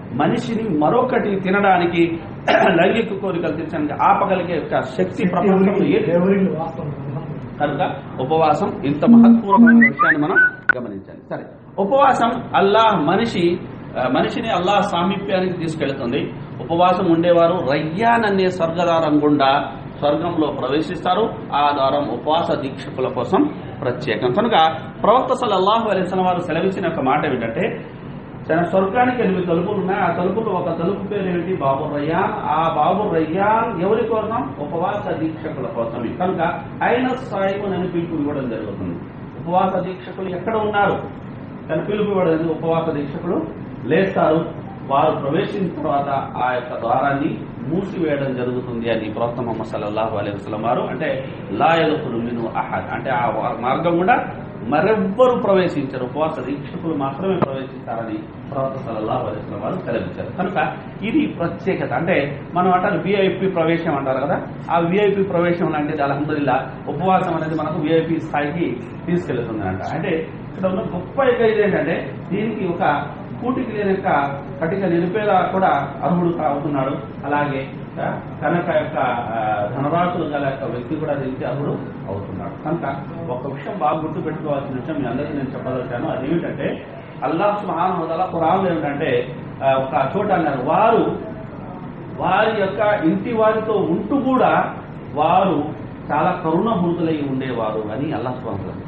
మనిషిని మరొకటి తినడానికి లైంగిక కోరికలు తీర్చడానికి ఆపగలిగే యొక్క శక్తి ప్రపంచంలో ఏది ఎవరిని వాస్తవం కనుక ఉపవాసం ఇంత మహత్పూర్వమైన విషయాన్ని మనం గమనించాలి సరే ఉపవాసం అల్లాహ్ మనిషి ఆ, మనిషిని అల్లాహ్ సామీప్యానికి తీసుకెళ్తుంది ఉపవాసం ఉండేవారు రయ్యాన్ అనే స్వర్గదారం గుండా స్వర్గంలో ప్రవేశిస్తారు ఆ ద్వారం ఉపవాస దీక్షకుల కోసం ప్రత్యేకం కనుక ప్రవక్త సల్లల్లాహు అలైహి వసల్లం వారు సెలవిచ్చిన ఒక మాట ఏమిటంటే తన స్వర్గానికి ఎనిమిది తలుపులు ఉన్నాయి ఆ తలుపులు ఒక తలుపు పేరు ఏమిటి బాబు రయ్యాన్ ఆ బాబు రయ్యాన్ ఎవరి కోసం ఉపవాస దీక్షకుల కోసమే కనుక ఆయన సాయిమన్ అని పిలుపు ఇవ్వడం జరుగుతుంది ఉపవాస దీక్షకులు ఎక్కడ ఉన్నారు తన పిలుపు ఇవ్వడం జరిగింది. ఉపవాస దీక్షకులు లేస్తారు వారు ప్రవేశించిన తర్వాత ఆ యొక్క ద్వారాన్ని మూసివేయడం జరుగుతుంది అని ప్రవక్త ముహమ్మద్ సల్లల్లాహు అలైహి వసల్లం వారు అంటే లాయలకులు మిను అహద్ అంటే ఆ మార్గం కూడా మరెవ్వరు ప్రవేశించరు ఉపవాస దీక్షకులు మాత్రమే ప్రవేశిస్తారని ప్రవక్త సల్లల్లాహు అలైహి వసల్లం వారు సెలవిచ్చారు కనుక ఇది ప్రత్యేకత అంటే మనం అంటారు విఐపి ప్రవేశం అంటారు కదా ఆ విఐపి ప్రవేశం లాంటిది అల్హమ్దుల్లా ఉపవాసం అనేది మనకు విఐపి స్థాయికి తీసుకెళ్తుంది అంట అంటే ఇక్కడ ఉన్న గొప్ప యొక్క ఇది ఏంటంటే దీనికి ఒక కూటికి లేని యొక్క కటిక నిరుపేద కూడా అర్హుడు అవుతున్నాడు అలాగే ఆ, కనుక యొక్క ఆ, ధనరాశులు గల యొక్క వ్యక్తి కూడా దీనికి అర్హుడు అవుతున్నాడు కనుక ఒక విషయం బాగా గుర్తు పెట్టుకోవాల్సిన విషయం మీ అందరికీ నేను చెప్పదలిచాను అది ఏమిటంటే అల్లాహ్ సుహాన్ హోదాల ఖురాన్లో ఏమిటంటే ఆ, ఒక చోట అన్నారు వారు వారి యొక్క ఇంటి వారితో ఉంటూ కూడా వారు చాలా కరుణభూతులై ఉండేవారు అని అల్లాహ్ సుబ్హానహు వతాలా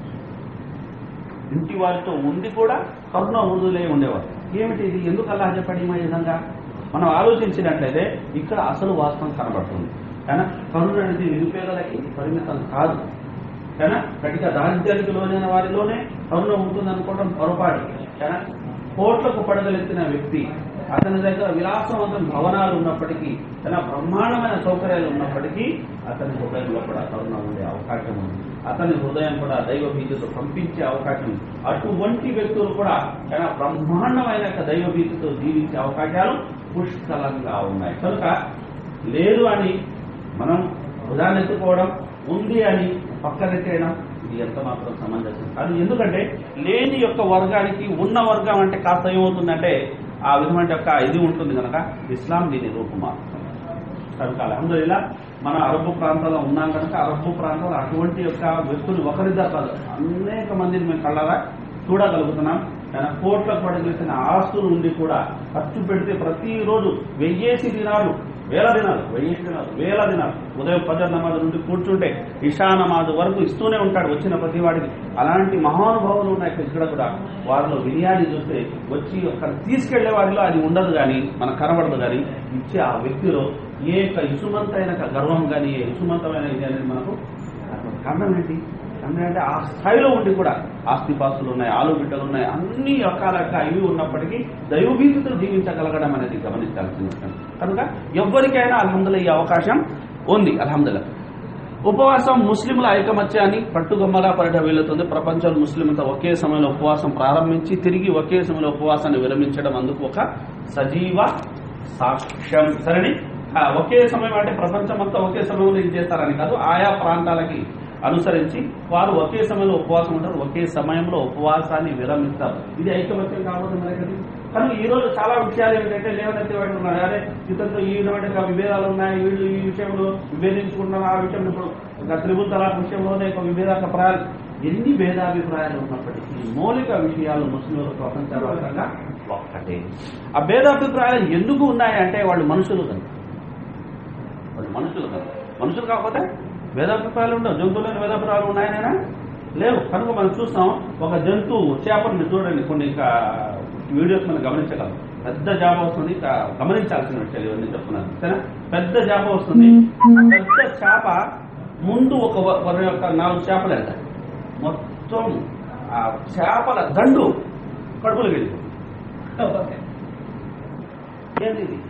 ఇంటి వారితో ఉండి కూడా కరుణ ఊదులే ఉండేవారు ఏమిటి ఇది ఎందుకు అలా చెప్పండి ఈ విధంగా మనం ఆలోచించినట్లయితే ఇక్కడ అసలు వాస్తవం కనబడుతుంది కానీ కరుణ అనేది నిరుపేదలకి పరిమితం కాదు కానీ గట్టిగా దారిద్ర్యానికి లోనైన వారిలోనే కరుణ ఉంటుంది అనుకోవడం పొరపాటు కానీ కోట్లకు పడగలెత్తిన వ్యక్తి అతని దగ్గర విలాసవంతం భవనాలు ఉన్నప్పటికీ తన బ్రహ్మాండమైన సౌకర్యాలు ఉన్నప్పటికీ అతని హృదయంలో కూడా కరుణ ఉండే అవకాశం ఉంది అతని హృదయం కూడా దైవ భీతితో పంపించే అవకాశం ఉంది అటువంటి వ్యక్తులు కూడా తన బ్రహ్మాండమైన యొక్క దైవ భీతితో జీవించే అవకాశాలు పుష్కలంగా ఉన్నాయి కనుక లేదు అని మనం ఉదాహరణ ఎత్తుకోవడం ఉంది అని పక్కనెట్టేయడం ఇది ఎంత మాత్రం సమంజసం కాదు ఎందుకంటే లేని యొక్క వర్గానికి ఉన్న వర్గం అంటే కాస్త ఏమవుతుందంటే ఆ విధమైన యొక్క ఇది ఉంటుంది కనుక ఇస్లాం దీని రూపుమారుతుంది కనుక అలహందుల్లా మన అరబ్బు ప్రాంతాల్లో ఉన్నాం కనుక అరబ్బు ప్రాంతాల్లో అటువంటి యొక్క వ్యక్తులు ఒకరిద్దరు కాదు అనేక మందిని మేము కళ్ళగా చూడగలుగుతున్నాం తన కోట్లకు పడగలిసిన ఆస్తులు ఉండి కూడా ఖర్చు పెడితే ప్రతిరోజు వెయ్యేసి దినాలు వేల దినాలు వెయ్యేసి దినాలు వేల దినాలు ఉదయం పదర్ నమాజ్ నుండి కూర్చుంటే ఇషా నమాజ్ వరకు ఇస్తూనే ఉంటాడు వచ్చిన ప్రతి వాడికి అలాంటి మహానుభావులు ఉన్నాయి ఇక్కడ కూడా వారిలో బిర్యానీ చూస్తే వచ్చి అక్కడ తీసుకెళ్లే వారిలో అది ఉండదు కానీ మనకు కనబడదు కానీ ఇచ్చే ఆ వ్యక్తిలో ఏ యొక్క ఇసుమంతైన ఒక గర్వం కానీ ఏ ఇసుమంతమైన ఇది అనేది మనకు అసలు కారణం ఏంటి కారణం అంటే ఆ స్థాయిలో ఉండి కూడా ఆస్తిపాస్తులు ఉన్నాయి ఆలు బిడ్డలు ఉన్నాయి అన్ని రకాల యొక్క ఇవి ఉన్నప్పటికీ దైవభీతితో జీవించగలగడం అనేది గమనించాల్సిన విషయం కనుక ఎవరికైనా అల్హమ్దుల్లా ఈ అవకాశం ఉంది అల్హమ్దుల్లా ఉపవాసం ముస్లింల ఐకమత్యాన్ని పట్టుగొమ్మగా పడట వీలుతుంది ప్రపంచంలో ముస్లింలతో ఒకే సమయంలో ఉపవాసం ప్రారంభించి తిరిగి ఒకే సమయంలో ఉపవాసాన్ని విరమించడం అందుకు ఒక సజీవ సాక్ష్యం సరేని ఆ, ఒకే సమయం అంటే ప్రపంచం అంతా ఒకే సమయంలో ఇది చేస్తారని కాదు ఆయా ప్రాంతాలకి అనుసరించి వారు ఒకే సమయంలో ఉపవాసం ఉంటారు ఒకే సమయంలో ఉపవాసాన్ని విరమిస్తారు ఇది ఐకమత్యం కావద్దు మనకి కానీ ఈ రోజు చాలా విషయాలు ఏంటంటే లేవనెత్తి వాడు ఉన్నారు అదే ఇతరులతో ఈ విధమైన విభేదాలు ఉన్నాయి వీళ్ళు ఈ విషయంలో విభేదించుకుంటున్నారు ఆ విషయంలో ఇప్పుడు ఇంకా త్రిబుల్ తలాక్ విషయంలోనే ఒక విభేదాభిప్రాయాలు ఎన్ని భేదాభిప్రాయాలు ఉన్నప్పటికీ మౌలిక విషయాలు ముస్లింలు ప్రపంచవ్యాప్తంగా ఒక్కటే ఆ భేదాభిప్రాయాలు ఎందుకు ఉన్నాయంటే వాళ్ళు మనుషులు కనుక వాళ్ళు మనుషులు కనుక మనుషులు కాకపోతే భేదాభిప్రాయాలు ఉండవు జంతువులైన భేదాభిప్రాయాలు ఉన్నాయనైనా లేవు కనుక మనం చూస్తాం ఒక జంతువు చేపలను చూడండి కొన్ని ఇంకా వీడియోస్ మనం గమనించగలం పెద్ద జాబ వస్తుంది ఇక గమనించాల్సిన విషయాలు ఇవన్నీ చెప్తున్నాను సరేనా పెద్ద జాబ వస్తుంది పెద్ద చేప ముందు ఒక వ- వర యొక్క నాలుగు చేపలు వెళ్తాయి మొత్తం ఆ చేపల దండు కడుపులు వెళ్ళి ఏంటి ఇది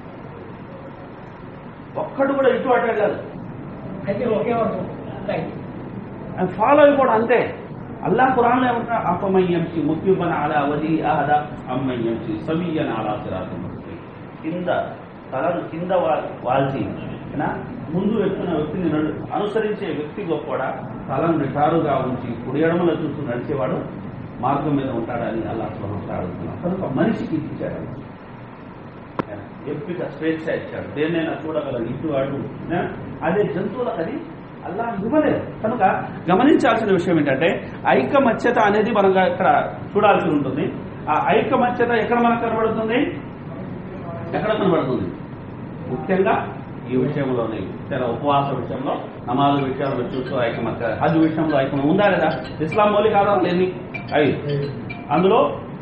ఒక్కడు కూడా ఇటు అటే కాదు అయితే ఒకే వర్గం రైట్ ఆయన ఫాలో అయిపోవడం అంతే అల్లా ఖురాన్లో ఏమంటా అపమయ్యంసి ముఖ్యమన అలా వది అహద అమ్మయ్యంసి సమీయన అలా సిరాతం కింద తలను కింద వా- వాల్చి ఏనా? ముందు వెళ్తున్న వ్యక్తిని నడు- అనుసరించే వ్యక్తి గొప్పవాడా తలను నిటారుగా ఉంచి కుడి ఎడమలో చూస్తూ నడిచేవాడు మార్గం మీద ఉంటాడని అల్లా స్వహంతో అడుగుతున్నాం కనుక మనిషికి ఇచ్చాడు ఎంపిక స్వేచ్ఛ ఇచ్చాడు దేన్నైనా చూడగలరు ఇటు అటు ఆ? అదే జంతువులకు అది అల్లా ఇవ్వలేదు కనుక గమనించాల్సిన విషయం ఏంటంటే ఐకమత్యత అనేది మనం ఇక్కడ చూడాల్సి ఉంటుంది ఆ ఐకమత్యత ఎక్కడ మనకు కనబడుతుంది ఎక్కడ కనబడుతుంది ముఖ్యంగా ఈ విషయంలోనే చాలా ఉపవాస విషయంలో నమాజు విషయంలో చూస్తూ ఐకమత్య హజ్ విషయంలో ఐకమం ఉందా లేదా ఇస్లాం మౌలిక ఆధారం లేని ఐదు అందులో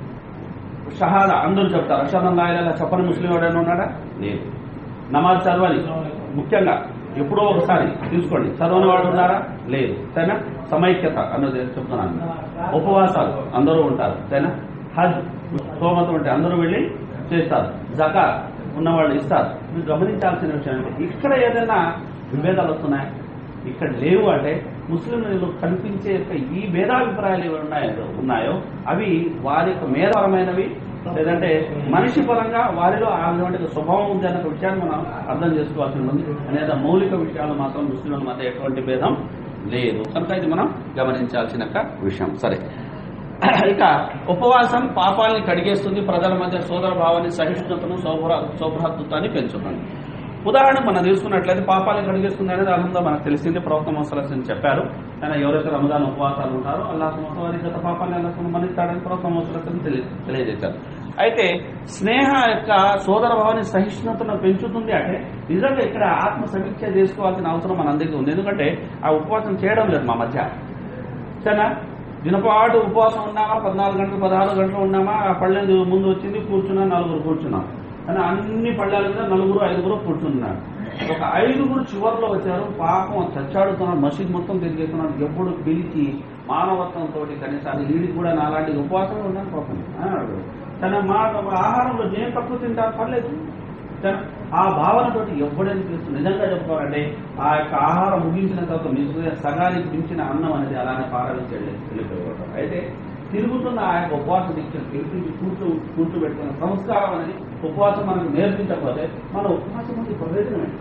షహాదా అందరూ చెప్తారు అషాదం లాయలా చెప్పని ముస్లిం ఎవడైనా ఉన్నాడా లేదు నమాజ్ చదవాలి ముఖ్యంగా ఎప్పుడో ఒకసారి తీసుకోండి చదవని వాడు ఉన్నారా లేదు సరేనా సమైక్యత అన్నది చెప్తున్నాను ఉపవాసాలు అందరూ ఉంటారు సరేనా హజ్ సోమతం అంటే అందరూ వెళ్ళి చేస్తారు జకా ఉన్నవాళ్ళు ఇస్తారు మీరు గమనించాల్సిన విషయం ఏంటంటే ఇక్కడ ఏదైనా విభేదాలు వస్తున్నాయి ఇక్కడ లేవు అంటే ముస్లింలు కనిపించే యొక్క ఈ భేదాభిప్రాయాలు ఏవి ఉన్నాయో ఉన్నాయో అవి వారి యొక్క మేధపరమైనవి లేదంటే మనిషి పరంగా వారిలో అటువంటి స్వభావం ఉంది అనే విషయాన్ని మనం అర్థం చేసుకోవాల్సి ఉంది అనేది మౌలిక విషయాలు మాత్రం ముస్లింల మధ్య ఎటువంటి భేదం లేదు కనుక ఇది మనం గమనించాల్సిన యొక్క విషయం సరే ఇక ఉపవాసం పాపాలని కడిగేస్తుంది ప్రజల మధ్య సోదర భావాన్ని సహిష్ణుతను సౌభ్ర సౌభ్రాతృత్వాన్ని పెంచుతుంది ఉదాహరణ మనం తీసుకున్నట్లయితే పాపాలను కడిగేస్తుంది అనేది అనంతా మనకు తెలిసింది ప్రవక్త మోసలసని చెప్పారు కానీ ఎవరైతే రమదాన్ ఉపవాసాలు ఉంటారో అల్లా సంవత్సరం వారి గత పాపాన్ని అల్లా మన్నిస్తాడని ప్రవక్త మోసలసని తెలియ తెలియజేశారు అయితే స్నేహ యొక్క సోదర భావాన్ని సహిష్ణుతను పెంచుతుంది అంటే నిజంగా ఇక్కడ ఆత్మ సమీక్ష చేసుకోవాల్సిన అవసరం మనందరికీ ఉంది ఎందుకంటే ఆ ఉపవాసం చేయడం లేదు మా మధ్య సరేనా దినపాటు ఉపవాసం ఉన్నామా పద్నాలుగు గంటలు పదహారు గంటలు ఉన్నామా ఆ పళ్ళెం ముందు వచ్చింది కూర్చున్నా నలుగురు కూర్చున్నాం కానీ అన్ని పళ్ళాల మీద నలుగురు ఐదుగురు కూర్చున్నారు ఒక ఐదుగురు చివరిలో వచ్చారు పాపం చచ్చాడుతున్నారు మసీద్ మొత్తం తిరిగేస్తున్నారు ఎప్పుడు పిలిచి మానవత్వంతో కనీసం వీడికి కూడా నాలాంటి ఉపవాసం ఉన్నాను పాపం అన్నాడు కానీ మా మా ఆహారంలో నేను తక్కువ తింటాను పర్లేదు కానీ ఆ భావనతోటి ఎవ్వడని తెలుసు నిజంగా చెప్పుకోవాలంటే ఆ యొక్క ఆహారం ముగించిన తర్వాత మీకు సగానికి మించిన అన్నం అనేది అలానే పారాలించి వెళ్ళిపోయేవాడు అయితే తిరుగుతున్న ఆ యొక్క ఉపవాస దీక్షను పిలిపించి కూర్చో కూర్చోబెట్టుకున్న సంస్కారం అనేది ఉపవాసం మనకు నేర్పించకపోతే మన ఉపవాసం అనేది ప్రయోజనమే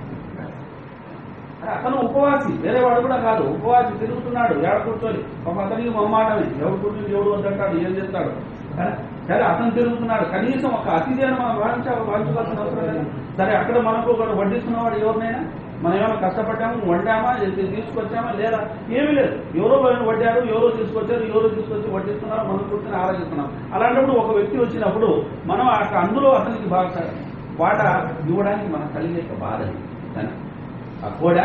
అరే అతను ఉపవాసి వేరే వాడు కూడా కాదు ఉపవాసి తిరుగుతున్నాడు ఎవడు కూర్చొని ఒక అతనికి మొహమాటమే ఎవడు కూర్చొని ఎవడు వద్దంటాడు ఏం చేస్తాడు సరే, సరే అతను తిరుగుతున్నాడు కనీసం ఒక అతిథి అని మనం భావించా భావించవలసిన అవసరం లేదు సరే అక్కడ మనకు ఒకడు వడ్డిస్తున్నవాడు ఎవరినైనా మనం ఏమైనా కష్టపడ్డాము వండామా ఇది తీసుకొచ్చామా లేదా ఏమీ లేదు ఎవరో పోయిన వడ్డారు ఎవరో తీసుకొచ్చారు ఎవరో తీసుకొచ్చి వడ్డిస్తున్నారు మనం కూర్చొని ఆలోచిస్తున్నాం అలాంటప్పుడు ఒక వ్యక్తి వచ్చినప్పుడు మనం ఆ యొక్క అందులో అతనికి బాగా వాట ఇవ్వడానికి మనకు కలిగే ఒక బాధ అది. సరే ఆ కోడ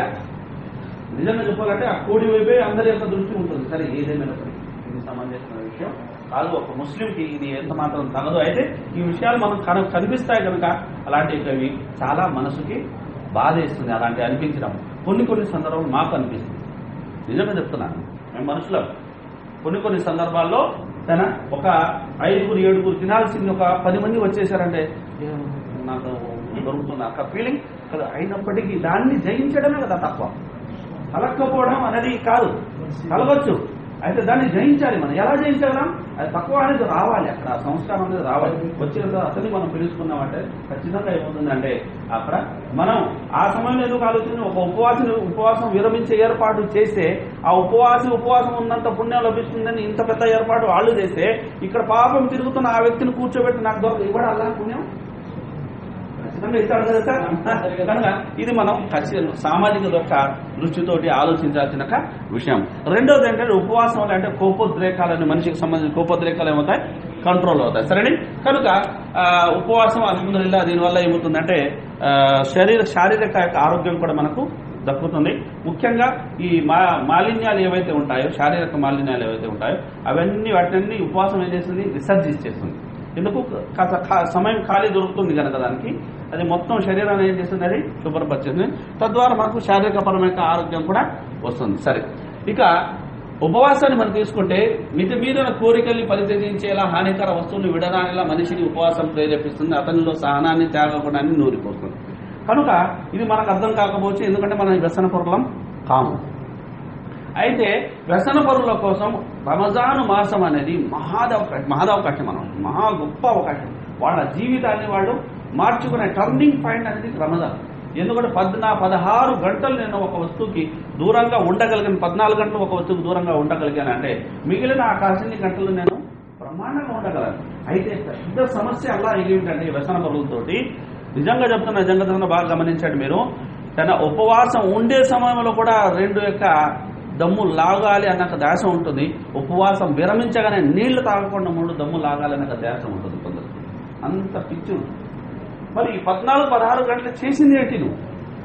నిజంగా చెప్పాలంటే ఆ కోడి వైపే అందరి యొక్క దృష్టి ఉంటుంది సరే ఏదైనా సరే ఇది సంబంధించిన విషయం కాదు ఒక ముస్లింకి ఇది ఎంత మాత్రం తగదు అయితే ఈ విషయాలు మనం కన కనిపిస్తాయి కనుక అలాంటివి చాలా మనసుకి బాధేస్తుంది అలాంటి అనిపించడం కొన్ని కొన్ని సందర్భాలు మాకు అనిపిస్తుంది నిజంగా చెప్తున్నాను మేము మనుషులం కొన్ని కొన్ని సందర్భాల్లో తన ఒక ఐదుగురు ఏడుగురు తినాల్సింది ఒక పది మంది వచ్చేసారంటే "ఏ, నాకు దొరుకుతుంది ఒక ఫీలింగ్ కదా అయినప్పటికీ దాన్ని జయించడమే కదా తక్కువ కలక్కపోవడం అనేది కాదు కలవచ్చు అయితే దాన్ని జయించాలి మనం ఎలా జయించగలం అది తక్కువ అనేది రావాలి అక్కడ ఆ సంస్కారం అనేది రావాలి వచ్చిన తర్వాత అతన్ని మనం పిలుచుకున్నామంటే ఖచ్చితంగా ఏమవుతుందంటే అక్కడ మనం ఆ సమయంలో ఎందుకు ఆలోచించి ఒక ఉపవాసం ఉపవాసం విరమించే ఏర్పాటు చేస్తే ఆ ఉపవాసి ఉపవాసం ఉన్నంత పుణ్యం లభిస్తుందని ఇంత పెద్ద ఏర్పాటు వాళ్ళు చేస్తే ఇక్కడ పాపం తిరుగుతున్న ఆ వ్యక్తిని కూర్చోబెట్టి నాకు దొరక ఇవ్వడం అల్లా పుణ్యం ఖచ్చితంగా ఇస్తాడు కదా సార్ కనుక ఇది మనం ఖచ్చితంగా సామాజిక యొక్క దృష్టితోటి ఆలోచించాల్సిన ఒక విషయం రెండోది ఏంటంటే ఉపవాసం వల్ల అంటే కోపోద్రేకాలని మనిషికి సంబంధించిన కోపోద్రేకాలు ఏమవుతాయి కంట్రోల్ అవుతాయి సరేండి కనుక ఆ, ఉపవాసం అల్హమ్దుల్లా దీనివల్ల ఏమవుతుందంటే ఆ, శరీర శారీరక యొక్క ఆరోగ్యం కూడా మనకు దక్కుతుంది ముఖ్యంగా ఈ మా మాలిన్యాలు ఏవైతే ఉంటాయో శారీరక మాలిన్యాలు ఏవైతే ఉంటాయో అవన్నీ వాటిని ఉపవాసం ఏం చేస్తుంది విసర్జించేస్తుంది ఎందుకు కాస్త ఖా- సమయం ఖాళీ దొరుకుతుంది కనుక దానికి అది మొత్తం శరీరాన్ని ఏం చేస్తుంది అది శుభ్రపరిచేస్తుంది తద్వారా మనకు శారీరకపరమైన ఆరోగ్యం కూడా వస్తుంది సరే ఇక ఉపవాసాన్ని మనం తీసుకుంటే మితి మీద కోరికల్ని పరిత్యజించేలా హానికర వస్తువులు విడనాడేలా మనిషిని ఉపవాసం ప్రేరేపిస్తుంది అతనిలో సహనాన్ని త్యాగగుణాన్ని నూరిపోతుంది కనుక ఇది మనకు అర్థం కాకపోవచ్చు ఎందుకంటే మనం వ్యసన పొరలం కాము అయితే వ్యసన పరుల కోసం రమజాను మాసం అనేది మహాదవకాశం మహాదవకాశం మనం మహా గొప్ప అవకాశం వాళ్ళ జీవితాన్ని వాళ్ళు మార్చుకునే టర్నింగ్ పాయింట్ అనేది రమజాన్ ఎందుకంటే పద్నా పదహారు గంటలు నేను ఒక వస్తువుకి దూరంగా ఉండగలిగాను పద్నాలుగు గంటలు ఒక వస్తువుకి దూరంగా ఉండగలిగాను అంటే మిగిలిన ఆ కాసిన్ని గంటలు నేను బ్రహ్మాండంగా ఉండగలను అయితే పెద్ద సమస్య అలా ఏమిటంటే ఈ వ్యసన పరులతోటి నిజంగా చెప్తున్నా నిజంగా చెప్తున్నా బాగా గమనించండి మీరు తన ఉపవాసం ఉండే సమయంలో కూడా రెండు యొక్క దమ్ము లాగాలి అన్న ధ్యాస ఉంటుంది ఉపవాసం విరమించగానే నీళ్లు తాగకుండా మూడు దమ్ము లాగాలి అన్న ధ్యాస ఉంటుంది కొందరు అంత పిచ్చి ఉంటుంది మరి ఈ పద్నాలుగు పదహారు గంటలు చేసింది ఏంటి నువ్వు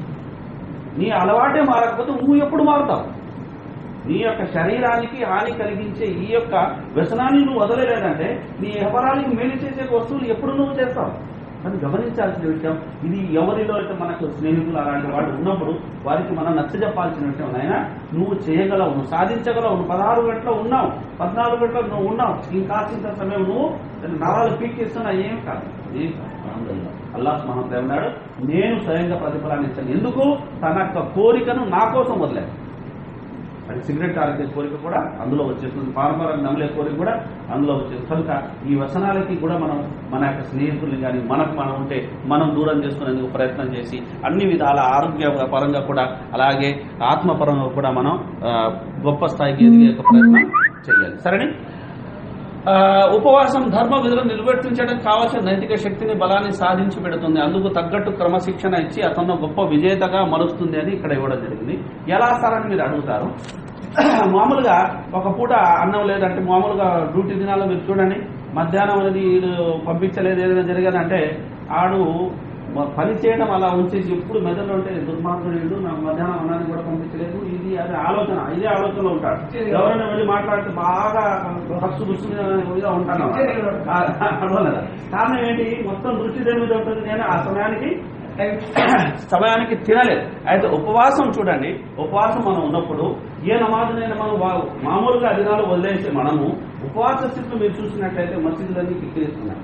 నీ అలవాటే మారకపోతే నువ్వు ఎప్పుడు మారుతావు నీ యొక్క శరీరానికి హాని కలిగించే ఈ యొక్క వ్యసనాన్ని నువ్వు వదలలేదంటే నీ వ్యవహారానికి మేలు చేసే వస్తువులు ఎప్పుడు నువ్వు చేస్తావు అని గమనించాల్సిన విషయం ఇది ఎవరిలో అయితే మనకు స్నేహితులు అలాంటి వాళ్ళు ఉన్నప్పుడు వారికి మనం నచ్చజెప్పాల్సిన విషయం అయినా నువ్వు చేయగలవు నువ్వు సాధించగలవు నువ్వు పదహారు గంటలు ఉన్నావు పద్నాలుగు గంటలు నువ్వు ఉన్నావు ఇంకాసింత సమయం నువ్వు నరాలు పీకిస్తున్నా ఏం కాదు ఏం కాదు ఆనందంగా. అల్లాహ్ మహమ్మద్ ఏమన్నాడు నేను స్వయంగా ప్రతిఫలాన్ని ఇస్తాను ఎందుకు తన యొక్క కోరికను నా కోసం వదిలేదు అది సిగరెట్ తాగే కోరిక కూడా అందులో వచ్చేస్తుంది పారంపరం నమ్మలే కోరిక కూడా అందులో వచ్చేస్తుంది కనుక ఈ వ్యసనాలకి కూడా మనం మన యొక్క స్నేహితుల్ని కానీ మనకు మనం ఉంటే మనం దూరం చేసుకునేందుకు ప్రయత్నం చేసి అన్ని విధాల ఆరోగ్య పరంగా కూడా అలాగే ఆత్మపరంగా కూడా మనం ఆ, గొప్ప స్థాయికి ఎదిగే ఒక ప్రయత్నం చేయాలి సరేనే ఆ, ఉపవాసం ధర్మ విధులను నిర్వర్తించడానికి కావాల్సిన నైతిక శక్తిని బలాన్ని సాధించి పెడుతుంది అందుకు తగ్గట్టు క్రమశిక్షణ ఇచ్చి అతను గొప్ప విజేతగా మరుస్తుంది అని ఇక్కడ ఇవ్వడం జరిగింది ఎలా సార్ అని మీరు అడుగుతారు మామూలుగా ఒక పూట అన్నం లేదంటే మామూలుగా డ్యూటీ దినాల్లో మీరు చూడండి మధ్యాహ్నం అనేది వీళ్ళు పంపించలేదు ఏదైనా జరిగదంటే ఆడు మ- పని చేయడం అలా ఉంచేసి ఎప్పుడు మెదడులో ఉంటే దుర్మార్గుడు వీడు నాకు మధ్యాహ్నం అన్నాన్ని కూడా పంపించలేదు ఇది అది ఆలోచన ఇదే ఆలోచనలో ఉంటాడు ఎవరైనా వెళ్ళి మాట్లాడితే బాగా ఖర్చు దృష్టి మీద ఉంటాను అడవలేదా కారణం ఏంటి మొత్తం దృష్టి దేని మీద ఉంటుంది నేను ఆ సమయానికి సమయానికి తినలేదు అయితే ఉపవాసం చూడండి ఉపవాసం మనం ఉన్నప్పుడు ఏ నమాజునైనా మనం వా- మామూలుగా దినాలు వదిలేసి మనము ఉపవాస స్థితిలో మీరు చూసినట్లయితే మసీదులన్నీ కిక్కిరిస్తున్నాయి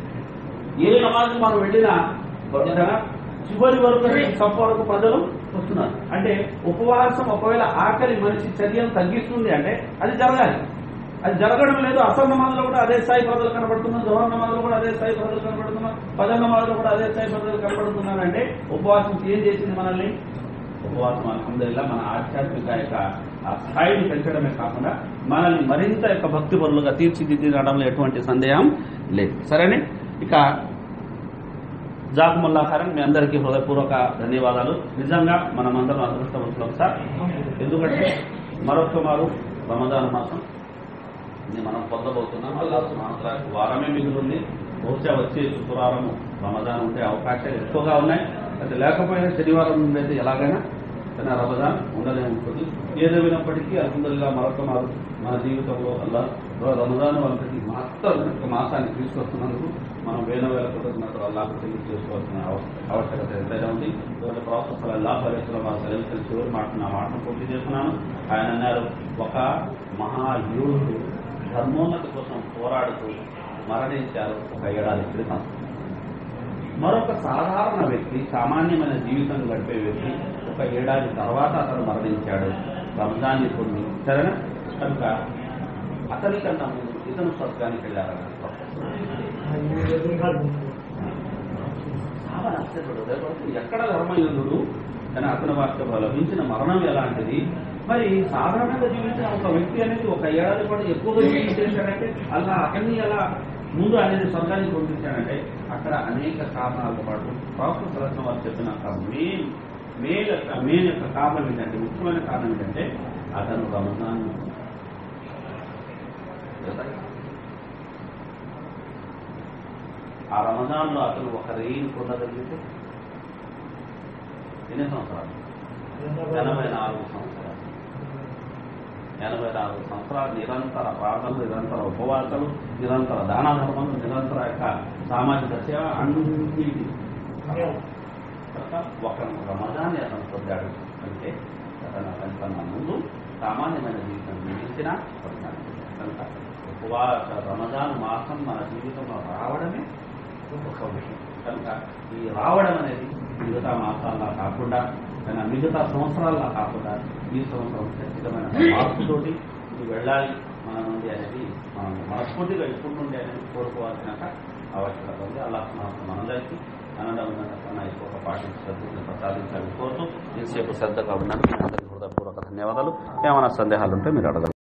ఏ నమాజ్ మనం వెళ్ళినా ఓకేనా? చివరి వరకు సప్ప వరకు ప్రజలు వస్తున్నారు అంటే ఉపవాసం ఒకవేళ ఆకలి మనిషి చర్యను తగ్గిస్తుంది అంటే అది జరగాలి అది జరగడం లేదు అసలు నమాజ్లో కూడా అదే స్థాయి ప్రజలు కనబడుతున్నారు జవహర్ నమాజ్లో కూడా అదే స్థాయి ప్రజలు కనబడుతున్నారు పద నమాజ్లో కూడా అదే స్థాయి ప్రజలు కనబడుతున్నారు అంటే ఉపవాసం ఏం చేసింది మనల్ని ఉపవాసం అల్హమ్దుల్లా మన ఆధ్యాత్మిక యొక్క ఆ స్థాయిని పెంచడమే కాకుండా మనల్ని మరింత యొక్క భక్తి పరులుగా తీర్చిదిద్దడంలో ఎటువంటి సందేహం లేదు సరేనే ఇక జాకుముల్లా ఖారన్ మీ అందరికీ హృదయపూర్వక ధన్యవాదాలు నిజంగా మనమందరం అదృష్టవంతులం సార్ ఎందుకంటే మరొక మారు రమదాన్ మాసం ఇది మనం పొందబోతున్నాం అల్లా సుమాత్రాకు వారమే మిగులుంది బహుశా వచ్చే శుక్రవారము రమదాన్ ఉండే అవకాశాలు ఎక్కువగా ఉన్నాయి అయితే లేకపోయినా శనివారం నుండి అయితే ఎలాగైనా కానీ రమదాన్ ఉండనే ఉంటుంది ఏదేమైనప్పటికీ అల్హమ్దుల్లా మరొక మారు మన జీవితంలో అల్లా రమదాన్ వంటి మొత్తం యొక్క మాసాన్ని తీసుకొస్తున్నందుకు మనం వేల వేల కృతజ్ఞతలు అల్లాహకు తెలియ చేసుకోవాల్సిన అవ- ఆవశ్యకత ఎంతైనా ఉంది ఇటువంటి ప్రాసెస్ అల్లాహ్ పరిస్థితుల్లో మా సెలవు చివరి మాట నా మాటను పూర్తి చేస్తున్నాను ఆయన అన్నారు ఒక మహాయోధుడు ధర్మోన్నతి కోసం పోరాడుతూ మరణించారు ఒక ఏడాది క్రితం మరొక సాధారణ వ్యక్తి సామాన్యమైన జీవితం గడిపే వ్యక్తి ఒక ఏడాది తర్వాత అతను మరణించాడు రంజాన్ని పొంది సరేనా కనుక అతని కన్నా ముందు ఇతను స్వర్గానికి వెళ్ళారని చాలా ఆశ్చర్యపడు లేకపోతే ఎక్కడ ధర్మయుధుడు కానీ అతని వాక్య లభించిన మరణం ఎలాంటిది మరి సాధారణంగా జీవించిన ఒక వ్యక్తి అనేది ఒక ఏడాది పాటు ఎక్కువగా జీవించేశాడంటే అలా అతన్ని ఎలా ముందు అనేది స్వర్గానికి పంపించాడంటే అక్కడ అనేక కారణాలతో పాటు ప్రవక్త సరస్వం వారు చెప్పిన ఒక మెయిన్ మెయిన్ యొక్క మెయిన్ యొక్క కారణం ఏంటంటే ముఖ్యమైన కారణం ఏంటంటే అతను రమజాన్ ఆ రమజాన్లో అతను ఒక రేయిని పొందగలిగితే ఎన్ని సంవత్సరాలు ఎనభై నాలుగు సంవత్సరాలు ఎనభై నాలుగు సంవత్సరాలు నిరంతర ప్రార్థనలు నిరంతర ఉపవాసాలు నిరంతర దాన ధర్మలు నిరంతర యొక్క సామాజిక సేవ అన్నిటి కనుక ఒక రమజాన్ని అతను పొందాడు అంటే అతను అతని కన్నా ముందు సామాన్యమైన జీవితం జీవించిన పొందాడు కనుక ఉపవాస రమజాన్ మాసం మన జీవితంలో రావడమే ఒక విషయం కనుక ఈ రావడం అనేది మిగతా మాసాల్లో కాకుండా కానీ మిగతా సంవత్సరాల్లో కాకుండా ఈ సంవత్సరం ఖచ్చితమైన మార్పుతోటి ఇది వెళ్ళాలి మన నుండి అనేది మనం మనస్ఫూర్తిగా ఇప్పుడు నుండి అనేది కోరుకోవాల్సిన ఆవశ్యకత ఉంది అలా మనందరికీ అనడం కన్నా ఎక్కువ పాటించి శ్రద్ధను ప్రసాదించాలని కోరుతూ ఇంతసేపు శ్రద్ధగా ఉన్నాను మీ అందరికీ హృదయపూర్వక ధన్యవాదాలు ఏమైనా సందేహాలు ఉంటే మీరు అడగండి